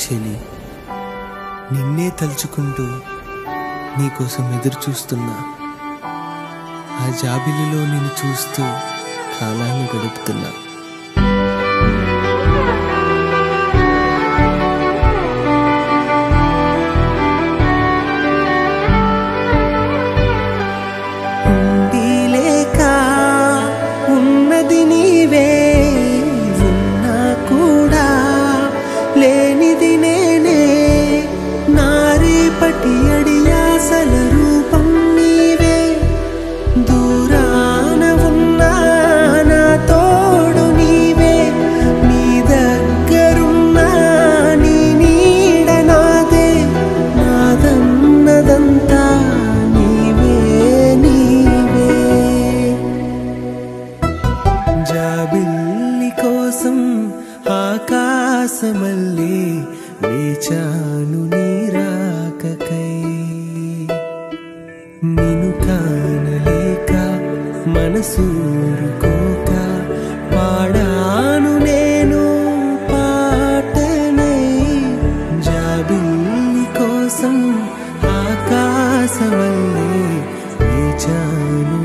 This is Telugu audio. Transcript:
చెలి నిన్నే తలుచుకుంటూ నీకోసం ఎదురు చూస్తున్నా ఆ జాబిలిలో నిన్ను చూస్తూ కాలాన్ని గడుపుతున్నా ఉండి లేక ఉన్నది నీవే ఉన్నా కూడా లేనిది నేనే నారేపటి అడియాసల రూపం నీవే దూరాన ఉన్నా నా తోడు నీవే నీ దగ్గరున్నా నీ నీడ నాదే నాదన్నదంతా నీవే నీవే జాబిల్లి కోసం ఆకాశమల్లే వేచాను నీరాకకై నిను కానలేక మనసూరుకోక పాడాను నేను పాటనై జాబిల్లి కోసం ఆకాశమల్లే వేచాను